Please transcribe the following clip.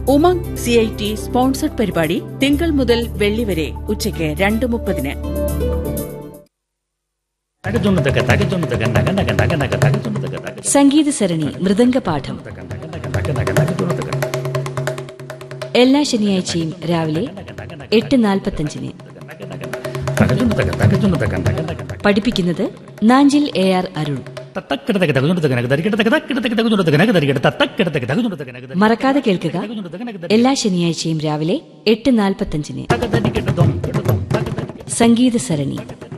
Umang C I T sponsored പരിപാടി തിങ്കൾ മുതൽ വെള്ളി വരെ ഉച്ചയ്ക്ക് രണ്ട് മുപ്പതിന് തകച്ചുണ്ടതൊക്കെ തകച്ചുണ്ടതൊക്കെ നഗ നഗ നഗ നഗ തകച്ചുണ്ടതൊക്കെ തക സംഗീത സരണി മൃദംഗപാഠം നഗ നഗ നഗ നഗ തകച്ചുണ്ടതൊക്കെ എല്ലാ ശനിയാഴ്ചയും രാവിലെ എട്ട് നാൽപ്പത്തഞ്ചിന് തകച്ചുണ്ടതൊക്കെ തകച്ചുണ്ടതൊക്കെ നഗ നഗ നഗ പഠിപ്പിക്കുന്നത് നാഞ്ചിൽ എ ആർ അരുൺ തത്തക്കിടതൊക്കെ തകച്ചുണ്ടതൊക്കെ നഗ തരികിട തക്കിടതൊക്കെ തകച്ചുണ്ടതൊക്കെ നഗ തരികിട തത്തക്കിടതൊക്കെ തകച്ചുണ്ടതൊക്കെ നഗ തരി മറക്കാതെ കേൾക്കുക എല്ലാ ശനിയാഴ്ചയും രാവിലെ എട്ട് നാൽപ്പത്തഞ്ചിന് തക തരികിട ദം കിട ദം തക തരികിട സംഗീത സരണി